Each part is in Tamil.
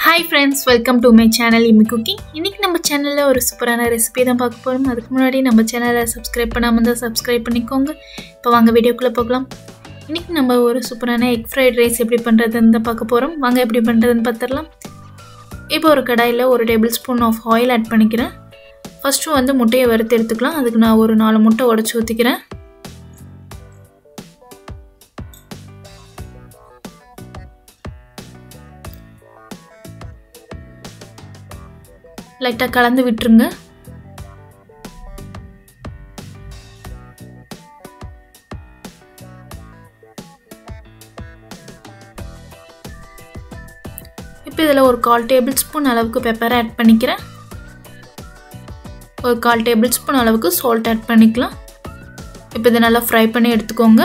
hi friends welcome to my channel இம்மி குக்கிங் இன்றைக்கி நம்ம சேனலில் ஒரு சூப்பரான ரெசிபி தான் பார்க்க போகிறோம் அதுக்கு முன்னாடி நம்ம சேனலை சப்ஸ்கிரைப் பண்ணாமல் தான் சப்ஸ்கிரைப் பண்ணிக்கோங்க இப்போ வாங்க வீடியோக்குள்ளே போகலாம் இன்றைக்கி நம்ம ஒரு சூப்பரான எக் ஃப்ரைட் ரைஸ் எப்படி பண்ணுறதுன்னு தான் பார்க்க போகிறோம் வாங்க எப்படி பண்ணுறதுன்னு பார்த்துடலாம் இப்போ ஒரு கடாயில் ஒரு tablespoon of oil add பண்ணிக்கிறேன் ஃபஸ்ட்டு வந்து முட்டையை வறுத்து எடுத்துக்கலாம் அதுக்கு நான் ஒரு நாலு முட்டை உடச்சி ஊற்றிக்கிறேன் லைட்டாக கலந்து விட்டுருங்க இப்போ இதில் ஒரு கால் டேபிள் ஸ்பூன் அளவுக்கு பெப்பரை ஆட் பண்ணிக்கிறேன் ஒரு கால் டேபிள் ஸ்பூன் அளவுக்கு சால்ட் ஆட் பண்ணிக்கலாம் இப்போ இதை நல்லா ஃப்ரை பண்ணி எடுத்துக்கோங்க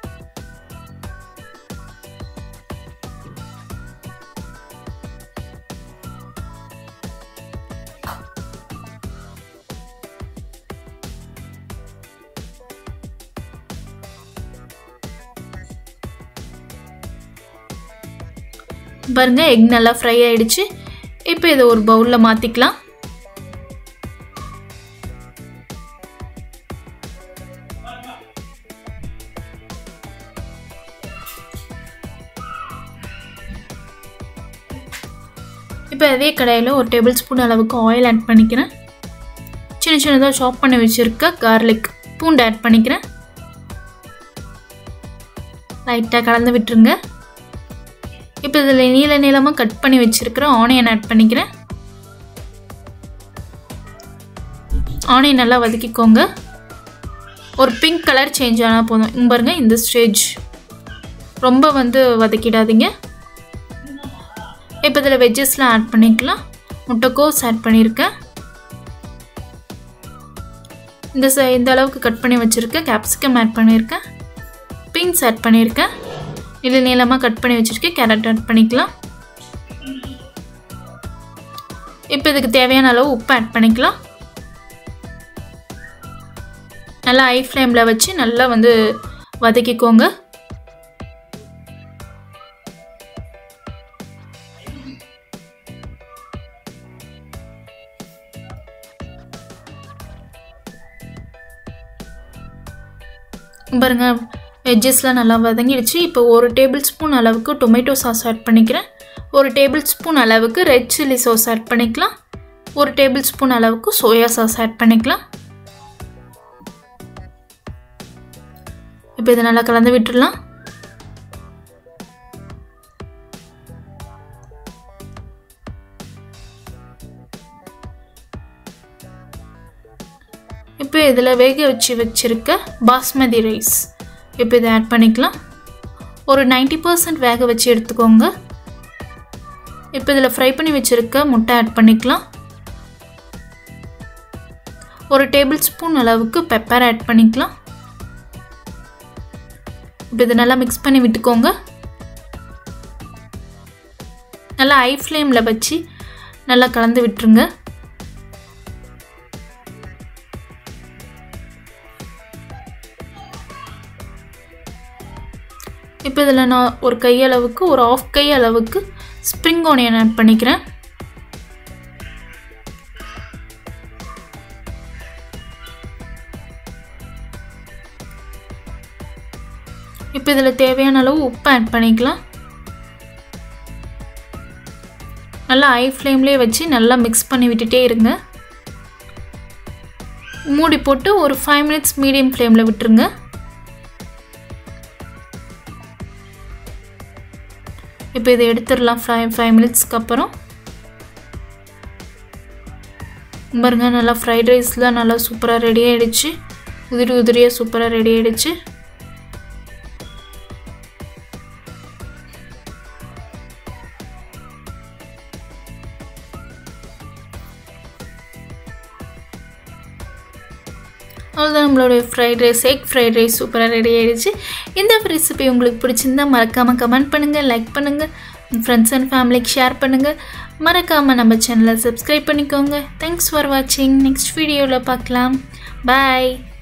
பாருங்க எக் நல்லா ஃப்ரை ஆயிடுச்சு இப்போ இதை ஒரு பவுலில் மாற்றிக்கலாம் இப்போ அதே கடாயில் ஒரு டேபிள் ஸ்பூன் அளவுக்கு ஆயில் ஆட் பண்ணிக்கிறேன் சின்ன சின்னதாக சாப் பண்ணி வச்சுருக்க கார்லிக் பூண்டு ஆட் பண்ணிக்கிறேன் லைட்டாக கலந்து விட்டுருங்க இப்போ இதில் நீல நீளமாக கட் பண்ணி வச்சுருக்கிற ஆனியன் ஆட் பண்ணிக்கிறேன் ஆனியன் நல்லா வதக்கிக்கோங்க ஒரு பிங்க் கலர் சேஞ்ச் ஆனால் போதும் இங்கே பாருங்க இந்த ஸ்டேஜ் ரொம்ப வந்து வதக்கிடாதீங்க இப்போ இதில் வெஜ்ஜஸ்லாம் ஆட் பண்ணிக்கலாம் முட்டைக்கோஸ் ஆட் பண்ணியிருக்கேன் இந்த ச இந்த அளவுக்கு கட் பண்ணி வச்சுருக்கேன் கேப்சிகம் ஆட் பண்ணியிருக்கேன் பீன்ஸ் ஆட் பண்ணியிருக்கேன் இது நீளமாக கட் பண்ணி வச்சுருக்கேன் கேரட் ஆட் பண்ணிக்கலாம் இப்போ இதுக்கு தேவையான அளவு உப்பு ஆட் பண்ணிக்கலாம் நல்லா ஹை ஃப்ளேமில் வச்சு நல்லா வந்து வதக்கிக்கோங்க பாருங்க வெஜ்ஜஸ்லாம் நல்லா வதங்கிடுச்சு இப்போ ஒரு டேபிள் ஸ்பூன் அளவுக்கு டொமேட்டோ சாஸ் ஆட் பண்ணிக்கிறேன் ஒரு டேபிள் ஸ்பூன் அளவுக்கு ரெட் சில்லி சாஸ் ஆட் பண்ணிக்கலாம் ஒரு டேபிள் ஸ்பூன் அளவுக்கு சோயா சாஸ் ஆட் பண்ணிக்கலாம் இப்போ இதை நல்லா கலந்து விட்டுடலாம் இப்போ இதில் வேக வச்சு வச்சுருக்க பாஸ்மதி ரைஸ் இப்போ இதை ஆட் பண்ணிக்கலாம் ஒரு நைன்டி பர்சன்ட் வேக வச்சு எடுத்துக்கோங்க இப்போ இதில் ஃப்ரை பண்ணி வச்சுருக்க முட்டை ஆட் பண்ணிக்கலாம் ஒரு டேபிள் ஸ்பூன் அளவுக்கு பெப்பர் ஆட் பண்ணிக்கலாம் இப்போ இதை நல்லா மிக்ஸ் பண்ணி விட்டுக்கோங்க நல்லா ஹை ஃப்ளேமில் வச்சு நல்லா கலந்து விட்டுருங்க இப்போ இதில் நான் ஒரு கையளவுக்கு ஒரு ஆஃப் கை அளவுக்கு ஸ்ப்ரிங் ஆனியன் ஆட் பண்ணிக்கிறேன் இப்போ இதில் தேவையான அளவு உப்பு ஆட் பண்ணிக்கலாம் நல்லா ஹை ஃப்ளேம்லேயே வச்சு நல்லா மிக்ஸ் பண்ணி விட்டுட்டே இருங்க மூடி போட்டு ஒரு ஃபைவ் மினிட்ஸ் மீடியம் ஃப்ளேமில் விட்டுருங்க இப்போ இதை எடுத்துடலாம் ஃபைவ் ஃபைவ் மினிட்ஸ்க்கு அப்புறம் பாருங்க நல்லா ஃப்ரைட் ரைஸ்லாம் நல்லா சூப்பராக ரெடி ஆகிடுச்சு உதிரி உதிரியாக சூப்பராக ரெடி ஆகிடுச்சு அவ்வளோதான் நம்மளுடைய fried rice egg fried rice சூப்பராக ரெடி ஆகிடுச்சு இந்த ரெசிபி உங்களுக்கு பிடிச்சிருந்தா மறக்காமல் கமெண்ட் பண்ணுங்கள் லைக் பண்ணுங்கள் ஃப்ரெண்ட்ஸ் அண்ட் ஃபேமிலிக்கு ஷேர் பண்ணுங்கள் மறக்காமல் நம்ம சேனலை சப்ஸ்கிரைப் பண்ணிக்கோங்க தேங்க்ஸ் ஃபார் வாட்சிங் நெக்ஸ்ட் வீடியோவில் பார்க்கலாம் பாய்